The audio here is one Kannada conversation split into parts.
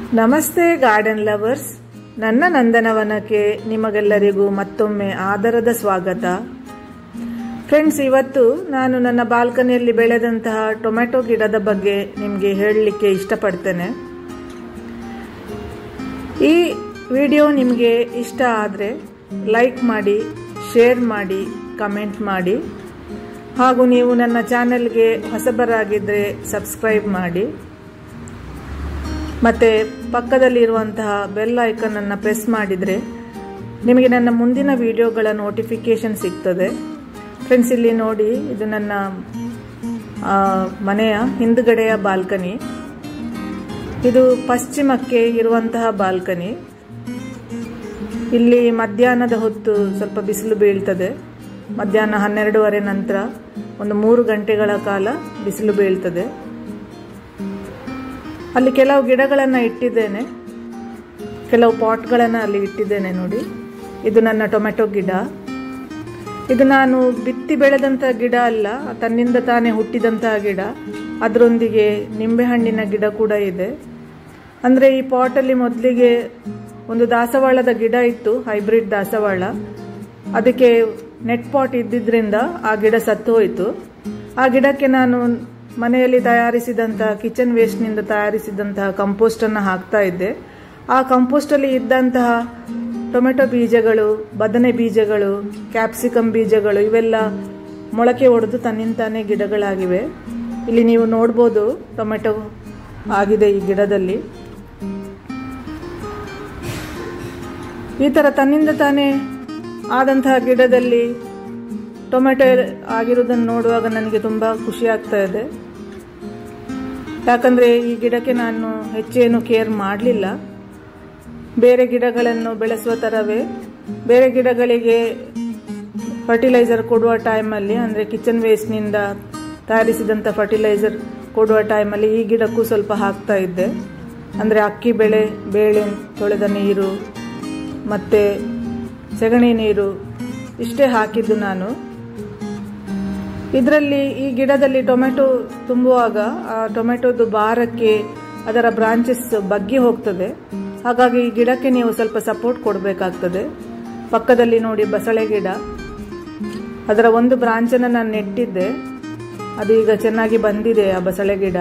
ನಮಸ್ತೆ ಗಾರ್ಡನ್ ಲವರ್ಸ್ ನನ್ನ ನಂದನವನಕ್ಕೆ ನಿಮಗೆಲ್ಲರಿಗೂ ಮತ್ತೊಮ್ಮೆ ಆದರದ ಸ್ವಾಗತ ಫ್ರೆಂಡ್ಸ್ ಇವತ್ತು ನಾನು ನನ್ನ ಬಾಲ್ಕನಿಯಲ್ಲಿ ಬೆಳೆದಂತಹ ಟೊಮೆಟೊ ಗಿಡದ ಬಗ್ಗೆ ನಿಮಗೆ ಹೇಳಲಿಕ್ಕೆ ಇಷ್ಟಪಡ್ತೇನೆ ಈ ವಿಡಿಯೋ ನಿಮಗೆ ಇಷ್ಟ ಆದರೆ ಲೈಕ್ ಮಾಡಿ ಶೇರ್ ಮಾಡಿ ಕಮೆಂಟ್ ಮಾಡಿ ಹಾಗೂ ನೀವು ನನ್ನ ಚಾನೆಲ್ಗೆ ಹೊಸಬರಾಗಿದ್ದರೆ ಸಬ್ಸ್ಕ್ರೈಬ್ ಮಾಡಿ ಮತ್ತು ಪಕ್ಕದಲ್ಲಿರುವಂತಹ ಬೆಲ್ ಐಕನನ್ನು ಪ್ರೆಸ್ ಮಾಡಿದರೆ ನಿಮಗೆ ನನ್ನ ಮುಂದಿನ ವಿಡಿಯೋಗಳ ನೋಟಿಫಿಕೇಷನ್ ಸಿಗ್ತದೆ ಫ್ರೆಂಡ್ಸ್ ಇಲ್ಲಿ ನೋಡಿ ಇದು ನನ್ನ ಮನೆಯ ಹಿಂದುಗಡೆಯ ಬಾಲ್ಕನಿ ಇದು ಪಶ್ಚಿಮಕ್ಕೆ ಇರುವಂತಹ ಬಾಲ್ಕನಿ ಇಲ್ಲಿ ಮಧ್ಯಾಹ್ನದ ಹೊತ್ತು ಸ್ವಲ್ಪ ಬಿಸಿಲು ಬೀಳ್ತದೆ ಮಧ್ಯಾಹ್ನ ಹನ್ನೆರಡೂವರೆ ನಂತರ ಒಂದು ಮೂರು ಗಂಟೆಗಳ ಕಾಲ ಬಿಸಿಲು ಬೀಳ್ತದೆ ಅಲ್ಲಿ ಕೆಲವು ಗಿಡಗಳನ್ನು ಇಟ್ಟಿದ್ದೇನೆ ಕೆಲವು ಪಾಟ್ಗಳನ್ನು ಅಲ್ಲಿ ಇಟ್ಟಿದ್ದೇನೆ ನೋಡಿ ಇದು ನನ್ನ ಟೊಮೆಟೊ ಗಿಡ ಇದು ನಾನು ಬಿತ್ತಿ ಬೆಳೆದಂಥ ಗಿಡ ಅಲ್ಲ ತನ್ನಿಂದ ತಾನೇ ಹುಟ್ಟಿದಂತಹ ಗಿಡ ಅದರೊಂದಿಗೆ ನಿಂಬೆಹಣ್ಣಿನ ಗಿಡ ಕೂಡ ಇದೆ ಅಂದರೆ ಈ ಪಾಟಲ್ಲಿ ಮೊದಲಿಗೆ ಒಂದು ದಾಸವಾಳದ ಗಿಡ ಇತ್ತು ಹೈಬ್ರಿಡ್ ದಾಸವಾಳ ಅದಕ್ಕೆ ನೆಟ್ ಪಾಟ್ ಇದ್ದಿದ್ರಿಂದ ಆ ಗಿಡ ಸತ್ತು ಹೋಯಿತು ಆ ಗಿಡಕ್ಕೆ ನಾನು ಮನೆಯಲ್ಲಿ ತಯಾರಿಸಿದಂತಹ ಕಿಚನ್ ವೇಸ್ಟ್ನಿಂದ ತಯಾರಿಸಿದಂತಹ ಕಂಪೋಸ್ಟನ್ನು ಹಾಕ್ತಾ ಇದ್ದೆ ಆ ಕಂಪೋಸ್ಟಲ್ಲಿ ಇದ್ದಂತಹ ಟೊಮೆಟೊ ಬೀಜಗಳು ಬದನೆ ಬೀಜಗಳು ಕ್ಯಾಪ್ಸಿಕಮ್ ಬೀಜಗಳು ಇವೆಲ್ಲ ಮೊಳಕೆ ಒಡೆದು ತನ್ನಿಂತಾನೇ ಗಿಡಗಳಾಗಿವೆ ಇಲ್ಲಿ ನೀವು ನೋಡ್ಬೋದು ಟೊಮೆಟೊ ಆಗಿದೆ ಈ ಗಿಡದಲ್ಲಿ ಈ ಥರ ತನ್ನಿಂದ ತಾನೇ ಆದಂತಹ ಗಿಡದಲ್ಲಿ ಟೊಮೆಟೊ ಆಗಿರುವುದನ್ನು ನೋಡುವಾಗ ನನಗೆ ತುಂಬ ಖುಷಿ ಆಗ್ತಾ ಇದೆ ಯಾಕಂದರೆ ಈ ಗಿಡಕ್ಕೆ ನಾನು ಹೆಚ್ಚೇನು ಕೇರ್ ಮಾಡಲಿಲ್ಲ ಬೇರೆ ಗಿಡಗಳನ್ನು ಬೆಳೆಸುವ ಥರವೇ ಬೇರೆ ಗಿಡಗಳಿಗೆ ಫರ್ಟಿಲೈಸರ್ ಕೊಡುವ ಟೈಮಲ್ಲಿ ಅಂದರೆ ಕಿಚನ್ ವೇಸ್ಟ್ನಿಂದ ತಯಾರಿಸಿದಂಥ ಫರ್ಟಿಲೈಸರ್ ಕೊಡುವ ಟೈಮಲ್ಲಿ ಈ ಗಿಡಕ್ಕೂ ಸ್ವಲ್ಪ ಹಾಕ್ತಾ ಇದ್ದೆ ಅಂದರೆ ಅಕ್ಕಿ ಬೆಳೆ ಬೇಳೆ ತೊಳೆದ ನೀರು ಮತ್ತು ಸೆಗಣಿ ನೀರು ಇಷ್ಟೇ ಹಾಕಿದ್ದು ನಾನು ಇದರಲ್ಲಿ ಈ ಗಿಡದಲ್ಲಿ ಟೊಮೆಟೊ ತುಂಬುವಾಗ ಆ ಟೊಮೆಟೊದು ಭಾರಕ್ಕೆ ಅದರ ಬ್ರಾಂಚಸ್ ಬಗ್ಗಿ ಹೋಗ್ತದೆ ಹಾಗಾಗಿ ಈ ಗಿಡಕ್ಕೆ ನೀವು ಸ್ವಲ್ಪ ಸಪೋರ್ಟ್ ಕೊಡಬೇಕಾಗ್ತದೆ ಪಕ್ಕದಲ್ಲಿ ನೋಡಿ ಬಸಳೆ ಗಿಡ ಅದರ ಒಂದು ಬ್ರಾಂಚನ್ನು ನಾನು ನೆಟ್ಟಿದ್ದೆ ಅದು ಈಗ ಚೆನ್ನಾಗಿ ಬಂದಿದೆ ಆ ಬಸಳೆ ಗಿಡ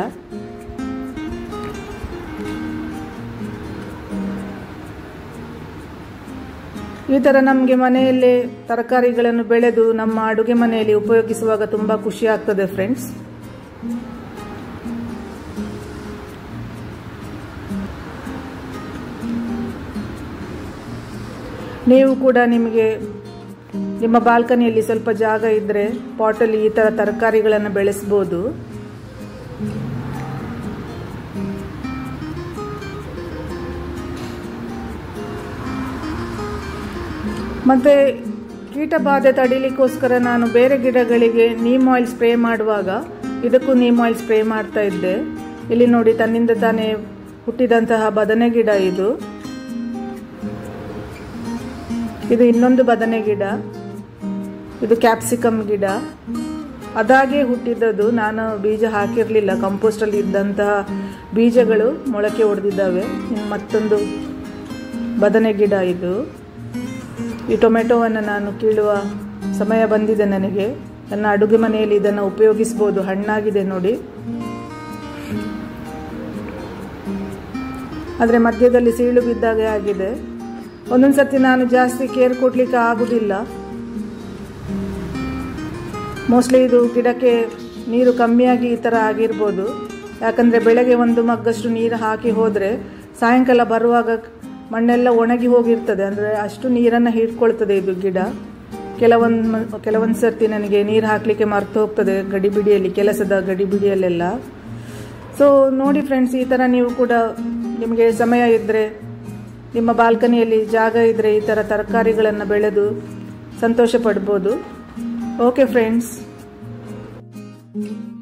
ಈ ಥರ ನಮಗೆ ಮನೆಯಲ್ಲೇ ತರಕಾರಿಗಳನ್ನು ಬೆಳೆದು ನಮ್ಮ ಅಡುಗೆ ಮನೆಯಲ್ಲಿ ಉಪಯೋಗಿಸುವಾಗ ತುಂಬ ಖುಷಿ ಆಗ್ತದೆ ಫ್ರೆಂಡ್ಸ್ ನೀವು ಕೂಡ ನಿಮಗೆ ನಿಮ್ಮ ಬಾಲ್ಕನಿಯಲ್ಲಿ ಸ್ವಲ್ಪ ಜಾಗ ಇದ್ದರೆ ಪಾಟಲ್ಲಿ ಈ ಥರ ತರಕಾರಿಗಳನ್ನು ಬೆಳೆಸ್ಬೋದು ಮತ್ತು ಕೀಟ ಬಾಧೆ ತಡಿಲಿಕ್ಕೋಸ್ಕರ ನಾನು ಬೇರೆ ಗಿಡಗಳಿಗೆ ನೀಮ್ ಆಯಿಲ್ ಸ್ಪ್ರೇ ಮಾಡುವಾಗ ಇದಕ್ಕೂ ನೀಮ್ ಆಯಿಲ್ ಸ್ಪ್ರೇ ಮಾಡ್ತಾ ಇದ್ದೆ ಇಲ್ಲಿ ನೋಡಿ ತನ್ನಿಂದ ತಾನೇ ಹುಟ್ಟಿದಂತಹ ಬದನೆ ಗಿಡ ಇದು ಇದು ಇನ್ನೊಂದು ಬದನೆ ಗಿಡ ಇದು ಕ್ಯಾಪ್ಸಿಕಮ್ ಗಿಡ ಅದಾಗೆ ಹುಟ್ಟಿದ್ದದು ನಾನು ಬೀಜ ಹಾಕಿರಲಿಲ್ಲ ಕಂಪೋಸ್ಟಲ್ಲಿ ಇದ್ದಂತಹ ಬೀಜಗಳು ಮೊಳಕೆ ಹೊಡೆದಿದ್ದಾವೆ ಮತ್ತೊಂದು ಬದನೆ ಗಿಡ ಇದು ಈ ಟೊಮೆಟೊವನ್ನು ನಾನು ಕೀಳುವ ಸಮಯ ಬಂದಿದೆ ನನಗೆ ನನ್ನ ಅಡುಗೆ ಮನೆಯಲ್ಲಿ ಇದನ್ನು ಉಪಯೋಗಿಸ್ಬೋದು ಹಣ್ಣಾಗಿದೆ ನೋಡಿ ಆದರೆ ಮಧ್ಯದಲ್ಲಿ ಸೀಳು ಬಿದ್ದಾಗೆ ಆಗಿದೆ ಒಂದೊಂದು ಸರ್ತಿ ನಾನು ಜಾಸ್ತಿ ಕೇರ್ ಕೊಡಲಿಕ್ಕೆ ಆಗುವುದಿಲ್ಲ ಮೋಸ್ಟ್ಲಿ ಇದು ಗಿಡಕ್ಕೆ ನೀರು ಕಮ್ಮಿಯಾಗಿ ಈ ಥರ ಆಗಿರ್ಬೋದು ಯಾಕಂದರೆ ಬೆಳಗ್ಗೆ ಒಂದು ಮಗ್ಗಷ್ಟು ನೀರು ಹಾಕಿ ಹೋದರೆ ಸಾಯಂಕಾಲ ಬರುವಾಗ ಮಣ್ಣೆಲ್ಲ ಒಣಗಿ ಹೋಗಿರ್ತದೆ ಅಂದರೆ ಅಷ್ಟು ನೀರನ್ನು ಹಿಡ್ಕೊಳ್ತದೆ ಇದು ಗಿಡ ಕೆಲವೊಂದು ಕೆಲವೊಂದು ಸರ್ತಿ ನನಗೆ ನೀರು ಹಾಕಲಿಕ್ಕೆ ಮರ್ತು ಹೋಗ್ತದೆ ಗಡಿಬಿಡಿಯಲ್ಲಿ ಕೆಲಸದ ಗಡಿಬಿಡಿಯಲ್ಲೆಲ್ಲ ಸೊ ನೋಡಿ ಫ್ರೆಂಡ್ಸ್ ಈ ಥರ ನೀವು ಕೂಡ ನಿಮಗೆ ಸಮಯ ಇದ್ದರೆ ನಿಮ್ಮ ಬಾಲ್ಕನಿಯಲ್ಲಿ ಜಾಗ ಇದ್ದರೆ ಈ ಥರ ತರಕಾರಿಗಳನ್ನು ಬೆಳೆದು ಸಂತೋಷ ಪಡ್ಬೋದು ಓಕೆ ಫ್ರೆಂಡ್ಸ್